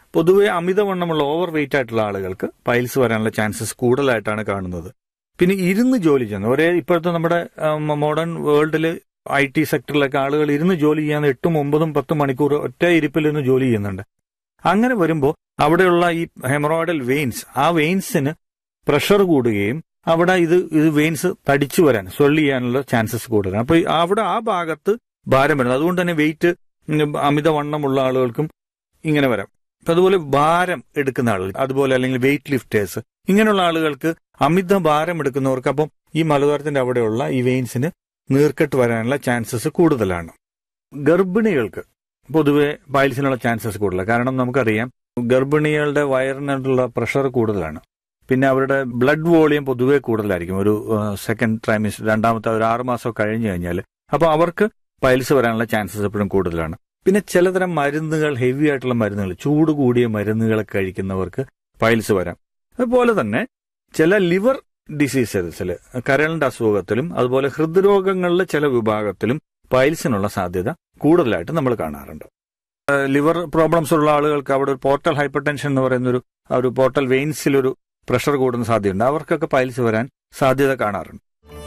പൊതുവെ അമിതവണ്ണമുള്ള over weight ആയിട്ടുള്ള ആളുകൾക്ക് പൈൽസ് വരാനുള്ള ചാൻസസ് കൂടുതലായിട്ടാണ് കാണുന്നത് പിന്നെ ഇരുന്ന് ജോലി ചെയ്യുന്നത് ഒരേ ഇപ്പോഴത്തെ നമ്മുടെ മോഡേൺ വേൾഡിൽ ഐ ടി സെക്ടറിലൊക്കെ ആളുകൾ ഇരുന്ന് ജോലി ചെയ്യാൻ എട്ടും ഒമ്പതും പത്തും മണിക്കൂർ ഒറ്റ ഇരിപ്പിൽ ഇരുന്ന് ജോലി ചെയ്യുന്നുണ്ട് അങ്ങനെ വരുമ്പോൾ അവിടെയുള്ള ഈ ഹെമറോയിഡൽ വെയിൻസ് ആ വെയിൻസിന് പ്രഷർ കൂടുകയും അവിടെ ഇത് ഇത് വെയിൻസ് തടിച്ചു വരാൻ സ്വെള്ളി ചെയ്യാനുള്ള ചാൻസസ് കൂടുതലാണ് അപ്പൊ ഈ അവിടെ ആ ഭാഗത്ത് ഭാരം വരുന്നത് അതുകൊണ്ട് തന്നെ വെയിറ്റ് അമിതവണ്ണമുള്ള ആളുകൾക്കും ഇങ്ങനെ വരാം അപ്പൊ അതുപോലെ ഭാരം എടുക്കുന്ന ആളുകൾ അതുപോലെ അല്ലെങ്കിൽ വെയിറ്റ് ലിഫ്റ്റേഴ്സ് ഇങ്ങനെയുള്ള ആളുകൾക്ക് അമിത ഭാരം എടുക്കുന്നവർക്ക് അപ്പം ഈ മലദ്വാരത്തിന്റെ അവിടെയുള്ള ഈ വെയിൻസിന് നീർക്കെട്ട് വരാനുള്ള ചാൻസസ് കൂടുതലാണ് ഗർഭിണികൾക്ക് പൊതുവെ പൈൽസിനുള്ള ചാൻസസ് കൂടുതലാണ് കാരണം നമുക്കറിയാം ഗർഭിണികളുടെ വയറിനുള്ള പ്രഷർ കൂടുതലാണ് പിന്നെ അവരുടെ ബ്ലഡ് വോളിയം പൊതുവെ കൂടുതലായിരിക്കും ഒരു സെക്കൻഡ് ട്രൈമിസ്റ്റർ രണ്ടാമത്തെ ഒരു ആറ് മാസം കഴിഞ്ഞു കഴിഞ്ഞാൽ അപ്പോൾ അവർക്ക് പൈൽസ് വരാനുള്ള ചാൻസസ് എപ്പോഴും കൂടുതലാണ് പിന്നെ ചിലതരം മരുന്നുകൾ ഹെവി ആയിട്ടുള്ള മരുന്നുകൾ ചൂട് കൂടിയ മരുന്നുകൾ കഴിക്കുന്നവർക്ക് പൈൽസ് വരാം അതുപോലെ തന്നെ ചില ലിവർ ഡിസീസസിൽ കരളിന്റെ അസുഖത്തിലും അതുപോലെ ഹൃദ്രോഗങ്ങളിലെ ചില വിഭാഗത്തിലും പൈൽസിനുള്ള സാധ്യത കൂടുതലായിട്ട് നമ്മൾ കാണാറുണ്ട് ലിവർ പ്രോബ്ലംസ് ഉള്ള ആളുകൾക്ക് അവിടെ ഒരു പോർട്ടൽ ഹൈപ്പർ ടെൻഷൻ എന്ന് പറയുന്ന ഒരു ആ ഒരു പോർട്ടൽ വെയിൻസിൽ ഒരു പ്രഷർ കൂടുന്ന സാധ്യതയുണ്ട് അവർക്കൊക്കെ പൈൽസ് വരാൻ സാധ്യത കാണാറുണ്ട്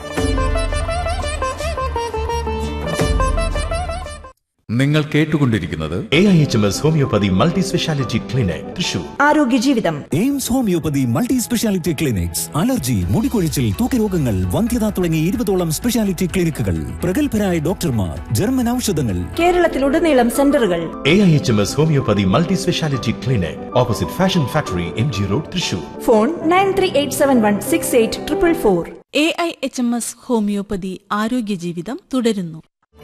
നിങ്ങൾ കേട്ടുകൊണ്ടിരിക്കുന്നത് A I H M S homoeopathy multi speciality clinic Thrissur ആരോഗ്യ ജീവിതം AIMS homoeopathy multi speciality clinics allergy മുടികൊഴിച്ചിൽ തൂക്കരോഗങ്ങൾ വന്ധ്യത തുടങ്ങി ഇരുപതോളം സ്പെഷ്യാലിറ്റി ക്ലിനിക്കുകൾ പ്രഗത്ഭരായ ഡോക്ടർമാർ ജർമ്മൻ ഔഷധങ്ങൾ കേരളത്തിലുടനീളം സെന്ററുകൾ A I H M S homoeopathy multi speciality clinic opposite fashion factory M G road Thrissur phone nine three eight seven one six eight triple four A I H M S homoeopathy ആരോഗ്യ ജീവിതം തുടരുന്നു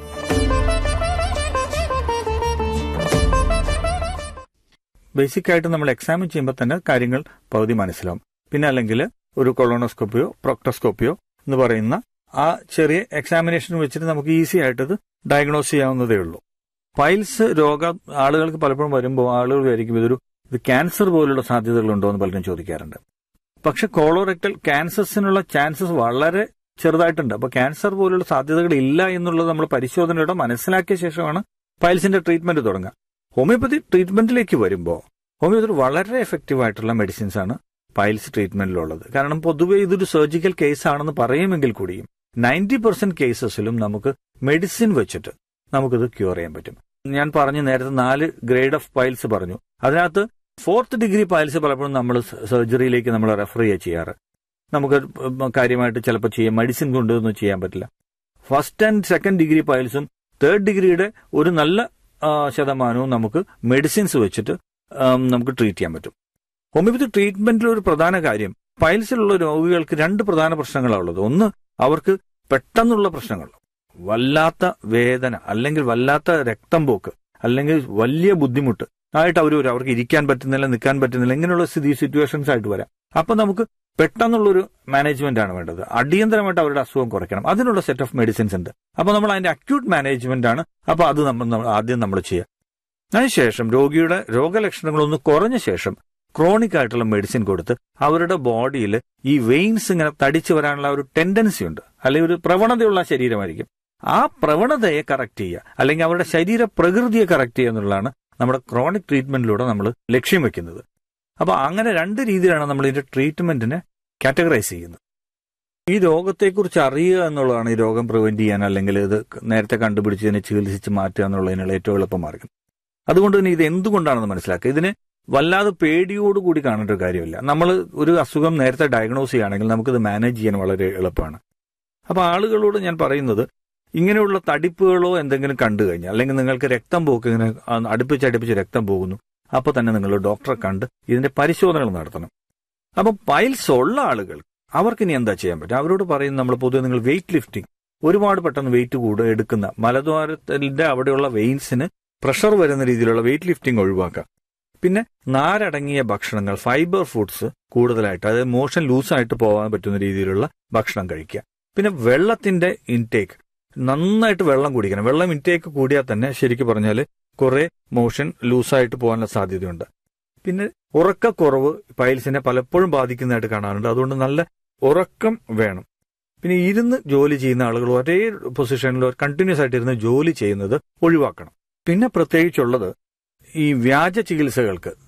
basic ആയിട്ട് നമ്മൾ examine ചെയ്യുമ്പോൾ തന്നെ കാര്യങ്ങൾ പകുതി മനസ്സിലാവും പിന്നെ അല്ലെങ്കിൽ ഒരു കൊളോണോസ്കോപ്പിയോ പ്രൊക്ടോസ്കോപ്പിയോ എന്ന് പറയുന്ന ആ ചെറിയ എക്സാമിനേഷൻ വെച്ചിട്ട് നമുക്ക് ഈസി ആയിട്ട് ഇത് ഡയഗ്നോസ് ചെയ്യാവുന്നതേ ഉള്ളൂ പൈൽസ് രോഗ ആളുകൾക്ക് പലപ്പോഴും വരുമ്പോൾ ആളുകൾ വിചാരിക്കും ഇതൊരു ഇത് ക്യാൻസർ പോലുള്ള സാധ്യതകളുണ്ടോ എന്ന് പലരും ചോദിക്കാറുണ്ട് പക്ഷെ കോളോറെക്ടൽ ക്യാൻസേഴ്സിനുള്ള ചാൻസസ് വളരെ ചെറുതായിട്ടുണ്ട് അപ്പൊ ക്യാൻസർ പോലുള്ള സാധ്യതകൾ ഇല്ല എന്നുള്ളത് നമ്മൾ പരിശോധനയുടെ മനസ്സിലാക്കിയ ശേഷമാണ് പൈൽസിന്റെ ട്രീറ്റ്മെന്റ് തുടങ്ങുക ഹോമിയോപ്പതി ട്രീറ്റ്മെന്റിലേക്ക് വരുമ്പോൾ ഹോമിയോപ്പതി വളരെ എഫക്റ്റീവ് ആയിട്ടുള്ള മെഡിസിൻസ് ആണ് പൈൽസ് ട്രീറ്റ്മെന്റിലുള്ളത് കാരണം പൊതുവെ ഇതൊരു സർജിക്കൽ കേസ് ആണെന്ന് പറയുമെങ്കിൽ കൂടിയും നയൻറ്റി പെർസെന്റ് കേസസിലും നമുക്ക് മെഡിസിൻ വെച്ചിട്ട് നമുക്കിത് ക്യൂർ ചെയ്യാൻ പറ്റും ഞാൻ പറഞ്ഞു നേരത്തെ നാല് ഗ്രേഡ് ഓഫ് പൈൽസ് പറഞ്ഞു അതിനകത്ത് ഫോർത്ത് ഡിഗ്രി പൈൽസ് പലപ്പോഴും നമ്മൾ സർജറിയിലേക്ക് നമ്മൾ റെഫർ ചെയ്യുക ചെയ്യാറ് നമുക്ക് കാര്യമായിട്ട് ചിലപ്പോൾ ചെയ്യാം മെഡിസിൻ കൊണ്ടൊന്നും ചെയ്യാൻ പറ്റില്ല ഫസ്റ്റ് ആൻഡ് സെക്കൻഡ് ഡിഗ്രി പൈൽസും തേർഡ് ഡിഗ്രിയുടെ ഒരു നല്ല ആ, ശതമാനവും നമുക്ക് മെഡിസിൻസ് വെച്ചിട്ട് ആം, നമുക്ക് ട്രീറ്റ് ചെയ്യാൻ പറ്റും ഹോമിയോപ്പതി ട്രീറ്റ്മെന്റിൽ ഒരു പ്രധാന കാര്യം പൈൽസിലുള്ള രോഗികൾക്ക് രണ്ട് പ്രധാന പ്രശ്നങ്ങളാണ് ഉള്ളത് ഒന്ന് അവർക്ക് പെട്ടെന്നുള്ള പ്രശ്നങ്ങൾ വല്ലാത്ത വേദന അല്ലെങ്കിൽ വല്ലാത്ത രക്തം പോക്ക് അല്ലെങ്കിൽ വലിയ ബുദ്ധിമുട്ട് ആയിട്ട് അവർ വരും അവർക്ക് ഇരിക്കാൻ പറ്റുന്നില്ല നിൽക്കാൻ പറ്റുന്നില്ല ഇങ്ങനെയുള്ള സ്ഥിതി സിറ്റുവേഷൻസ് ആയിട്ട് വരാം അപ്പൊ നമുക്ക് പെട്ടെന്നുള്ളൊരു മാനേജ്മെന്റ് ആണ് വേണ്ടത് അടിയന്തരമായിട്ട് അവരുടെ അസുഖം കുറയ്ക്കണം അതിനുള്ള സെറ്റ് ഓഫ് മെഡിസിൻസ് ഉണ്ട് അപ്പൊ നമ്മൾ അതിന്റെ അക്യൂട്ട് മാനേജ്മെന്റ് ആണ് അപ്പൊ അത് നമ്മൾ നമ്മൾ ആദ്യം നമ്മൾ ചെയ്യുക അതിനുശേഷം രോഗിയുടെ രോഗലക്ഷണങ്ങളൊന്ന് കുറഞ്ഞ ശേഷം ക്രോണിക് ആയിട്ടുള്ള മെഡിസിൻ കൊടുത്ത് അവരുടെ ബോഡിയിൽ ഈ വെയിൻസ് ഇങ്ങനെ തടിച്ചു വരാനുള്ള ഒരു ടെൻഡൻസി ഉണ്ട് അല്ലെങ്കിൽ ഒരു പ്രവണതയുള്ള ശരീരമായിരിക്കും ആ പ്രവണതയെ കറക്റ്റ് ചെയ്യുക അല്ലെങ്കിൽ അവരുടെ ശരീര പ്രകൃതിയെ കറക്റ്റ് ചെയ്യുക എന്നുള്ളതാണ് നമ്മുടെ ക്രോണിക് ട്രീറ്റ്മെന്റിലൂടെ നമ്മൾ ലക്ഷ്യം വെക്കുന്നത് അപ്പൊ അങ്ങനെ രണ്ട് രീതിയിലാണ് നമ്മൾ ഇതിന്റെ ട്രീറ്റ്മെന്റിനെ കാറ്റഗറൈസ് ചെയ്യുന്നത് ഈ രോഗത്തെക്കുറിച്ച് അറിയുക എന്നുള്ളതാണ് ഈ രോഗം പ്രിവെന്റ് ചെയ്യാൻ അല്ലെങ്കിൽ ഇത് നേരത്തെ കണ്ടുപിടിച്ച് ഇതിനെ ചികിത്സിച്ച് മാറ്റുക എന്നുള്ളതിനുള്ള ഏറ്റവും എളുപ്പ മാർഗം അതുകൊണ്ട് തന്നെ ഇത് എന്തുകൊണ്ടാണെന്ന് മനസ്സിലാക്കുക ഇതിനെ വല്ലാതെ പേടിയോടുകൂടി കാണേണ്ട ഒരു കാര്യമില്ല നമ്മൾ ഒരു അസുഖം നേരത്തെ ഡയഗ്നോസ് ചെയ്യുകയാണെങ്കിൽ നമുക്കിത് മാനേജ് ചെയ്യാൻ വളരെ എളുപ്പമാണ് അപ്പൊ ആളുകളോട് ഞാൻ പറയുന്നത് ഇങ്ങനെയുള്ള തടിപ്പുകളോ എന്തെങ്കിലും കണ്ടു കഴിഞ്ഞാൽ അല്ലെങ്കിൽ നിങ്ങൾക്ക് രക്തം പോക്ക് ഇങ്ങനെ ആ, അടുപ്പിച്ച് അടുപ്പിച്ച് രക്തം പോകുന്നു അപ്പൊ തന്നെ നിങ്ങൾ ഡോക്ടറെ കണ്ട് ഇതിന്റെ പരിശോധനകൾ നടത്തണം അപ്പം പൈൽസ് ഉള്ള ആളുകൾ അവർക്ക് ഇനി എന്താ ചെയ്യാൻ പറ്റും അവരോട് പറയുന്നത് നമ്മൾ പൊതുവെ നിങ്ങൾ വെയിറ്റ് ലിഫ്റ്റിംഗ് ഒരുപാട് പെട്ടെന്ന് വെയിറ്റ് കൂടുക എടുക്കുന്ന മലദ്വാരത്തിന്റെ അവിടെയുള്ള വെയിൻസിന് പ്രഷർ വരുന്ന രീതിയിലുള്ള വെയിറ്റ് ലിഫ്റ്റിംഗ് ഒഴിവാക്കുക പിന്നെ നാരടങ്ങിയ ഭക്ഷണങ്ങൾ ഫൈബർ ഫുഡ്സ് കൂടുതലായിട്ട് അതായത് മോഷൻ ലൂസായിട്ട് പോകാൻ പറ്റുന്ന രീതിയിലുള്ള ഭക്ഷണം കഴിക്കുക പിന്നെ വെള്ളത്തിന്റെ ഇൻടേക്ക് നന്നായിട്ട് വെള്ളം കുടിക്കണം വെള്ളം ഇൻടേക്ക് കൂടിയാൽ തന്നെ ശരിക്കും പറഞ്ഞാൽ കുറെ മോഷൻ ലൂസായിട്ട് പോകാനുള്ള സാധ്യതയുണ്ട് പിന്നെ ഉറക്കക്കുറവ് പൈൽസിനെ പലപ്പോഴും ബാധിക്കുന്നതായിട്ട് കാണാറുണ്ട് അതുകൊണ്ട് നല്ല ഉറക്കം വേണം പിന്നെ ഇരുന്ന് ജോലി ചെയ്യുന്ന ആളുകൾ ഒരേ പൊസിഷനിൽ കണ്ടിന്യൂസ് ആയിട്ട് ഇരുന്ന് ജോലി ചെയ്യുന്നത് ഒഴിവാക്കണം പിന്നെ പ്രത്യേകിച്ചുള്ളത് ഈ വ്യാജ ചികിത്സകൾക്ക്